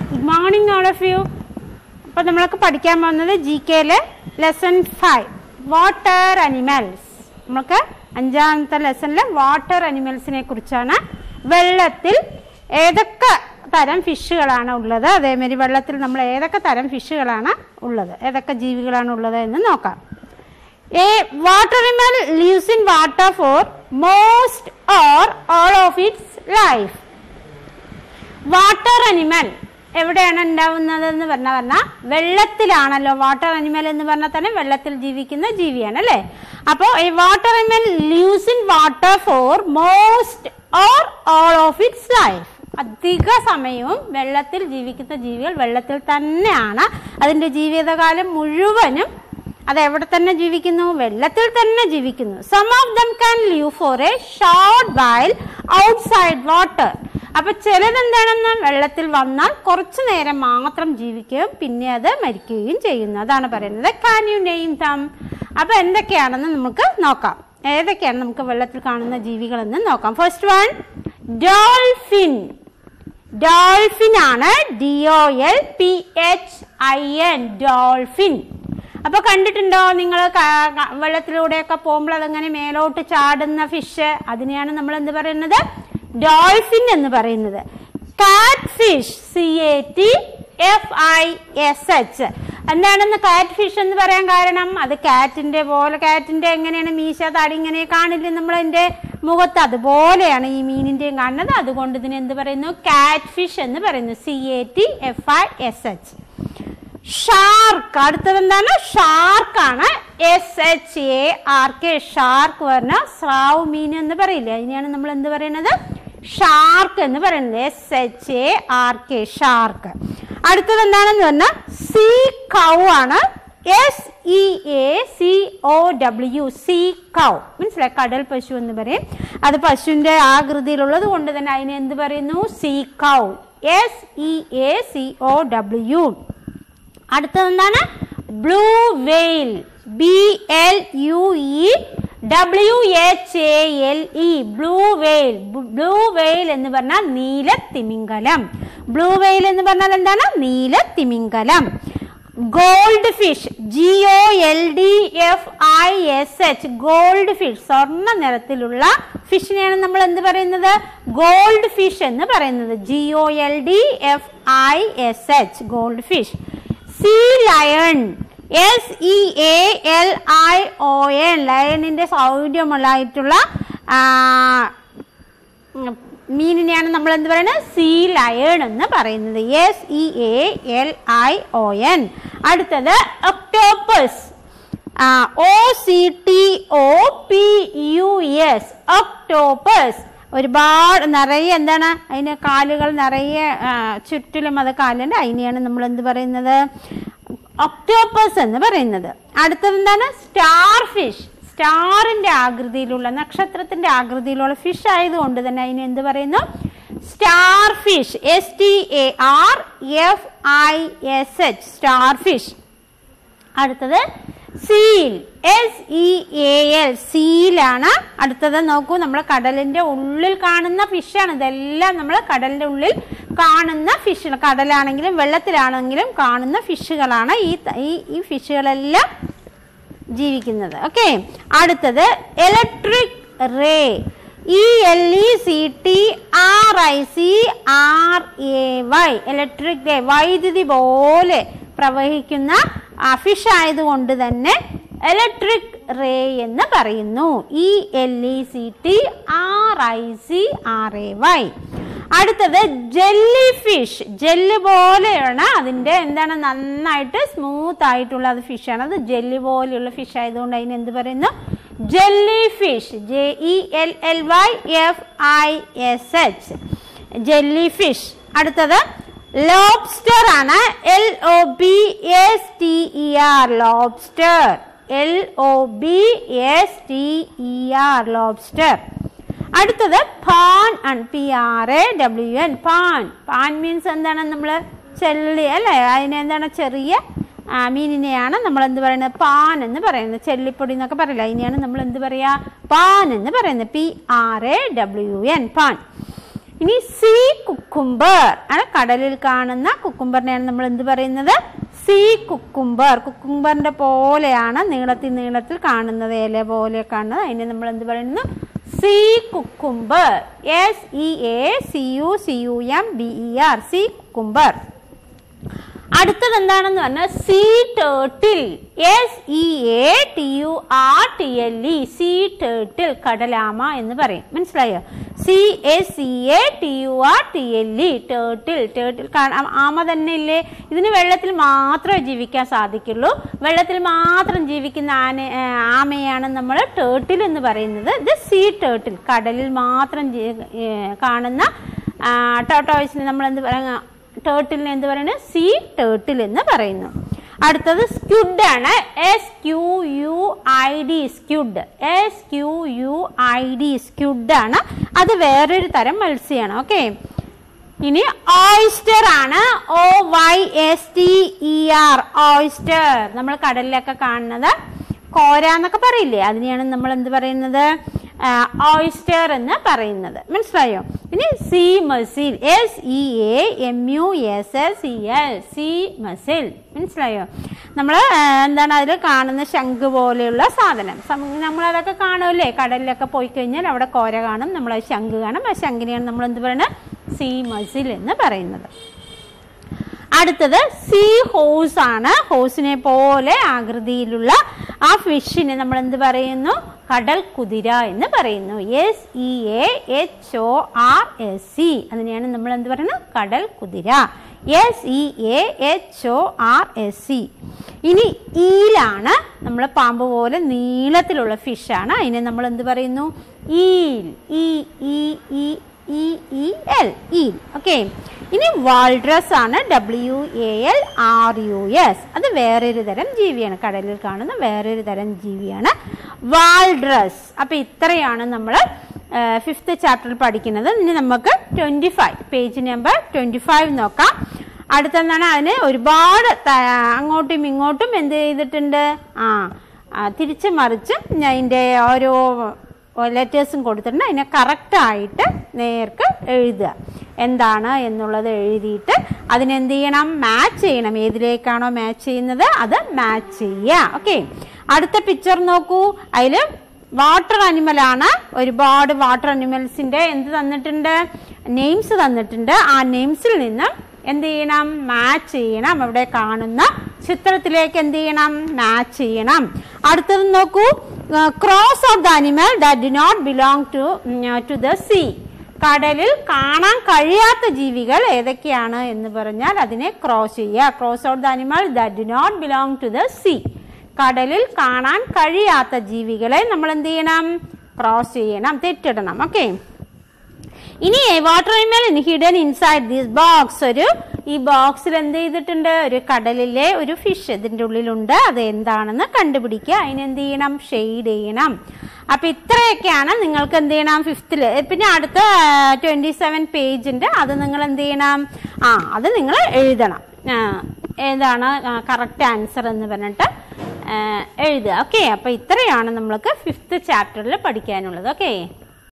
Good morning all of you അപ്പോൾ നമ്മളൊക്കെ പഠിക്കാൻ പോകുന്നത് ജി കെയിലെ ലെസൺ ഫൈവ് വാട്ടർ അനിമൽസ് നമുക്ക് അഞ്ചാമത്തെ ലെസണിൽ വാട്ടർ അനിമൽസിനെ കുറിച്ചാണ് വെള്ളത്തിൽ ഏതൊക്കെ തരം ഫിഷുകളാണ് ഉള്ളത് അതേമാതിരി വെള്ളത്തിൽ നമ്മൾ ഏതൊക്കെ തരം ഫിഷുകളാണ് ഉള്ളത് ഏതൊക്കെ ജീവികളാണ് ഉള്ളത് എന്ന് നോക്കാം A water animal lives in water for most or all of its life. Water animal എവിടെയാണ് ഉണ്ടാവുന്നത് എന്ന് പറഞ്ഞാൽ പറഞ്ഞാൽ വെള്ളത്തിലാണല്ലോ വാട്ടർ അനിമൽ എന്ന് പറഞ്ഞാൽ തന്നെ വെള്ളത്തിൽ ജീവിക്കുന്ന ജീവിയാണ് അല്ലേ അപ്പോൾ ഈ water animal lives in water for most or all of its life അധിക സമയവും വെള്ളത്തിൽ ജീവിക്കുന്ന ജീവികൾ വെള്ളത്തിൽ തന്നെയാണ് അതിൻ്റെ ജീവിതകാലം മുഴുവനും അത് എവിടെ തന്നെ ജീവിക്കുന്നു വെള്ളത്തിൽ തന്നെ ജീവിക്കുന്നു some of them can live for a short while outside water അപ്പൊ ചിലതെന്താണെന്ന് വെള്ളത്തിൽ വന്നാൽ കുറച്ചു നേരം മാത്രം ജീവിക്കുകയും പിന്നെ അത് മരിക്കുകയും ചെയ്യുന്നു അതാണ് പറയുന്നത് കാൻ യു നെയിം തം അപ്പൊ എന്തൊക്കെയാണെന്ന് നമുക്ക് നോക്കാം ഏതൊക്കെയാണ് നമുക്ക് വെള്ളത്തിൽ കാണുന്ന ജീവികളെന്ന് നോക്കാം ഫസ്റ്റ് വൺ ഡോൾഫിൻ ഡോൾഫിൻ ആണ് D O L P H I N dolphin അപ്പൊ കണ്ടിട്ടുണ്ടോ നിങ്ങൾ വെള്ളത്തിലൂടെയൊക്കെ പോകുമ്പോൾ അതങ്ങനെ മേലോട്ട് ചാടുന്ന ഫിഷ് അതിനെയാണ് നമ്മൾ എന്ത് പറയുന്നത് ഡോൾഫിൻ എന്ന് പറയുന്നത് cat fish C A T F I S H എന്താണെന്ന് കാറ്റ് ഫിഷ് എന്ന് പറയാൻ കാരണം അത് കാറ്റിന്റെ പോലെ കാറ്റിന്റെ എങ്ങനെയാണ് മീശ തടി ഇങ്ങനെ കാണില്ലേ നമ്മൾ അതിന്റെ മുഖത്ത് അതുപോലെയാണ് ഈ മീനിന്റെയും കാണുന്നത് അതുകൊണ്ട് ഇതിന് എന്ത് പറയുന്നു കാറ്റ് ഫിഷ് എന്ന് പറയുന്നു C A T F I S H shark അടുത്തത് എന്താണ് ഷാർക്ക് ആണ് S H A R K shark പറഞ്ഞ സ്രാവ് മീൻ എന്ന് പറയില്ലേ അതിനെയാണ് നമ്മൾ എന്ത് പറയുന്നത് ഷാർക്ക് എന്ന് പറയുന്നത് S H A R K shark അടുത്തത് എന്താണെന്ന് പറഞ്ഞാൽ സീ കൗ ആണ് S E A C O W sea cow മനസ്സിലായി കടൽ പശു എന്ന് പറയും അത് പശുവിന്റെ ആകൃതിയിലുള്ളത് കൊണ്ട് തന്നെ അതിനെ എന്ത് പറയുന്നു sea cow S E A C O W അടുത്തത് എന്താണ് blue whale B L U E W H A L E blue whale blue whale എന്ന് പറഞ്ഞാൽ നീല തിമിംഗലം ബ്ലൂ വെയിൽ എന്ന് പറഞ്ഞാൽ എന്താണ് നീല തിമിംഗലം gold fish G O L D F I S H gold fish സ്വർണ്ണ നിറത്തിലുള്ള ഫിഷിനെയാണ് നമ്മൾ എന്ത് പറയുന്നത് ഗോൾഡ് ഫിഷ് എന്ന് പറയുന്നത് G O L D F I S H gold fish sea lion S E A L I O N ലയണിന്റെ സൗന്ദര്യമുള്ളതായിട്ടുള്ള മീനിനെയാണ് നമ്മൾ എന്ത് പറയുന്നത് സീ ലയൺ എന്ന് പറയുന്നത് S E A L I O N അടുത്തത് octopus O C T O P U S octopus ഒരുപാട് നിറയെ എന്താണ് അതിന് കാലുകൾ നിറയെ ചുറ്റിലും അത് കാലുണ്ട് അതിനെയാണ് നമ്മൾ എന്ത് പറയുന്നത് ഒക്ടോപ്പസ് എന്ന് പറയുന്നത് അടുത്തത് എന്താണ് സ്റ്റാർ ഫിഷ് സ്റ്റാറിന്റെ ആകൃതിയിലുള്ള നക്ഷത്രത്തിന്റെ ആകൃതിയിലുള്ള ഫിഷ് ആയതുകൊണ്ട് തന്നെ അതിന് എന്ത് പറയുന്നു star fish S T A R F I S H star fish അടുത്തത് seal S E A L സീലാണ് അടുത്തത് നോക്കൂ നമ്മൾ കടലിന്റെ ഉള്ളിൽ കാണുന്ന ഫിഷാണ് ഇതെല്ലാം നമ്മൾ കടലിന്റെ ഉള്ളിൽ കാണുന്ന ഫിഷ് കടലാണെങ്കിലും വെള്ളത്തിലാണെങ്കിലും കാണുന്ന ഫിഷുകളാണ് ഈ ഈ ഫിഷുകളെല്ലാം ജീവിക്കുന്നത് ഓക്കെ അടുത്തത് electric ray E L E C T R I C R A Y electric ray വൈദ്യുതി പോലെ പ്രവഹിക്കുന്ന ഫിഷ് ആയതുകൊണ്ട് തന്നെ ഇലക്ട്രിക് റേ എന്ന് പറയുന്നു E L E C T R I C R A Y അടുത്തത് ജെല്ലി ഫിഷ് ജെല്ലി പോലെയാണ് അതിൻ്റെ എന്താണ് നന്നായിട്ട് സ്മൂത്ത് ആയിട്ടുള്ള അത് ഫിഷാണ് അത് ജെല്ലി പോലെയുള്ള ഫിഷ് ആയതുകൊണ്ട് അതിന് എന്ത് പറയുന്നു jelly fish J E L L Y F I S H jelly fish അടുത്തത് ലോബ്സ്റ്റർ ആണ് L O B S T E R lobster L O B S T E R lobster അടുത്തത് prawn ആണ് P R A W N prawn prawn means എന്താണ് നമ്മൾ ചെല്ലി അല്ലേ അതിന് എന്താണ് ചെറിയ ആ, മീനിനെയാണ് നമ്മൾ എന്ത് പറയുന്നത് പാൻ എന്ന് പറയുന്നത് ചെല്ലിപ്പൊടി എന്നൊക്കെ പറയില്ല അതിനെയാണ് നമ്മൾ എന്ത് പറയുക പാൻ എന്ന് പറയുന്നത് P R A W N prawn ഇനി സീ കുക്കുംബർ ആണ് കടലിൽ കാണുന്ന കുക്കുംബറിനെയാണ് നമ്മൾ എന്ത് പറയുന്നത് സീ കുക്കുംബർ കുക്കുംബറിന്റെ പോലെയാണ് നീളത്തിൽ നീളത്തിൽ കാണുന്നത് ഇല പോലെ കാണുന്നത് അതിനെ നമ്മൾ എന്ത് പറയുന്നു sea cucumber S E A C U C U M B E R sea cucumber അടുത്തത് എന്താണെന്ന് പറഞ്ഞാൽ sea turtle S E A T U R T L E sea turtle കടലാമ എന്ന് പറയും മനസ്സിലായോ sea S C A T U R T L E turtle turtle ആമ തന്നെ ഇല്ലേ ഇതിന് വെള്ളത്തിൽ മാത്രമേ ജീവിക്കാൻ സാധിക്കുള്ളൂ വെള്ളത്തിൽ മാത്രം ജീവിക്കുന്ന ആന ആ, ആമയാണ് നമ്മൾ ടേർട്ടിൽ എന്ന് പറയുന്നത് ഇത് സീ ടേർട്ടിൽ കടലിൽ മാത്രം ജീ- ഏ, കാണുന്ന ടോട്ടോയ്സിന് നമ്മൾ എന്ത് പറയുക ടേർട്ടിലിനെ എന്ത് പറയുന്നത് സീ ടേർട്ടിൽ എന്ന് പറയുന്നു അടുത്തത് സ്ക്യുഡ് ആണ് S Q U I D squid S Q U I D squid ആണ് അത് വേറൊരു തരം മത്സ്യമാണ് ഓക്കെ ഇനി ഓയിസ്റ്റർ ആണ് O Y S T E R oyster നമ്മൾ കടലിലൊക്കെ കാണുന്നത് കോര എന്നൊക്കെ പറയില്ലേ അതിനെയാണ് നമ്മൾ എന്ത് പറയുന്നത് ഓയിസ്റ്റർ എന്ന് പറയുന്നത് മനസ്സിലായോ ഇനി sea mussel S E A M U S S E L sea mussel മനസ്സിലായോ നമ്മൾ എന്താണ് അതിൽ കാണുന്ന ശംഖ് പോലെയുള്ള സാധനം സം- നമ്മളതൊക്കെ കാണുമല്ലേ കടലിലൊക്കെ പോയി കഴിഞ്ഞാൽ അവിടെ കോര കാണും നമ്മൾ ശംഖ് കാണും ആ ശംഖിനെയാണ് നമ്മൾ എന്ത് പറയുന്നത് സി മസിൽ എന്ന് പറയുന്നത് അടുത്തത് സീ ഹോസ് ആണ് ഹോസിനെ പോലെ ആകൃതിയിലുള്ള ആ ഫിഷിനെ നമ്മൾ എന്ത് പറയുന്നു കടൽ കുതിര എന്ന് പറയുന്നു S E A H O R S C അതിനെയാണ് നമ്മൾ എന്ത് പറയുന്നത് കടൽ കുതിര S E A H O R S C ഇനി ഈലാണ് നമ്മൾ പാമ്പ് പോലെ നീളത്തിലുള്ള ഫിഷാണ് അതിനെ നമ്മൾ എന്ത് പറയുന്നു eel E E E E E L eel okay ഇനി വാൾഡ്രസ് ആണ് W A L R U S അത് വേറൊരു തരം ജീവിയാണ് കടലിൽ കാണുന്ന വേറൊരു തരം ജീവിയാണ് വാൾഡ്രസ് അപ്പൊ ഇത്രയാണ് നമ്മൾ ഫിഫ്ത്ത് ചാപ്റ്ററിൽ പഠിക്കുന്നത് ഇനി നമുക്ക് twenty five page number twenty five നോക്കാം അടുത്തെന്താണ് അതിന് ഒരുപാട് ത- അങ്ങോട്ടും ഇങ്ങോട്ടും എന്ത് ചെയ്തിട്ടുണ്ട് ആ ആ, തിരിച്ച് മറിച്ചും ഞാൻ അതിൻ്റെ ഓരോ ലെറ്റേഴ്സും കൊടുത്തിട്ടുണ്ട് അതിനെ കറക്റ്റായിട്ട് നേർക്ക് എഴുതുക എന്താണ് എന്നുള്ളത് എഴുതിയിട്ട് അതിനെന്ത് ചെയ്യണം മാച്ച് ചെയ്യണം ഏതിലേക്കാണോ മാച്ച് ചെയ്യുന്നത് അത് മാച്ച് ചെയ്യുക ഓക്കെ അടുത്ത പിക്ചർ നോക്കൂ അതിൽ വാട്ടർ അനിമലാണ് ഒരുപാട് വാട്ടർ അനിമൽസിന്റെ എന്ത് തന്നിട്ടുണ്ട് നെയിംസ് തന്നിട്ടുണ്ട് ആ നെയിംസിൽ നിന്ന് എന്ത് ചെയ്യണം മാച്ച് ചെയ്യണം അവിടെ കാണുന്ന ചിത്രത്തിലേക്ക് എന്ത് ചെയ്യണം മാച്ച് ചെയ്യണം അടുത്തത് നോക്കൂ cross of the animal that do not belong to to the sea കടലിൽ കാണാൻ കഴിയാത്ത ജീവികൾ ഏതൊക്കെയാണ് എന്ന് പറഞ്ഞാൽ അതിനെ ക്രോസ് ചെയ്യുക cross out the animal that do not belong to the sea കടലിൽ കാണാൻ കഴിയാത്ത ജീവികളെ നമ്മൾ എന്ത് ചെയ്യണം ക്രോസ് ചെയ്യണം തെറ്റിടണം ഓക്കെ ഇനി water animal hidden inside this box ഒരു ഈ ബോക്സിൽ എന്ത് ചെയ്തിട്ടുണ്ട് ഒരു കടലിലെ ഒരു ഫിഷ് ഇതിന്റെ ഉള്ളിലുണ്ട് അത് എന്താണെന്ന് കണ്ടുപിടിക്കുക അതിനെന്ത് ചെയ്യണം ഷെയ്ഡ് ചെയ്യണം അപ്പൊ ഇത്രയൊക്കെയാണ് നിങ്ങൾക്ക് എന്ത് ചെയ്യണം ഫിഫ്തില് പിന്നെ അടുത്ത ട്വന്റി സെവൻ പേജിന്റെ അത് നിങ്ങൾ എന്ത് ചെയ്യണം ആ അത് നിങ്ങൾ എഴുതണം ആ, ഏതാണ് കറക്റ്റ് ആൻസർ എന്ന് പറഞ്ഞിട്ട് ആ, എഴുതുക ഓക്കെ അപ്പൊ ഇത്രയാണ് നമ്മൾക്ക് ഫിഫ്ത്ത് ചാപ്റ്ററിൽ പഠിക്കാനുള്ളത് ഓക്കെ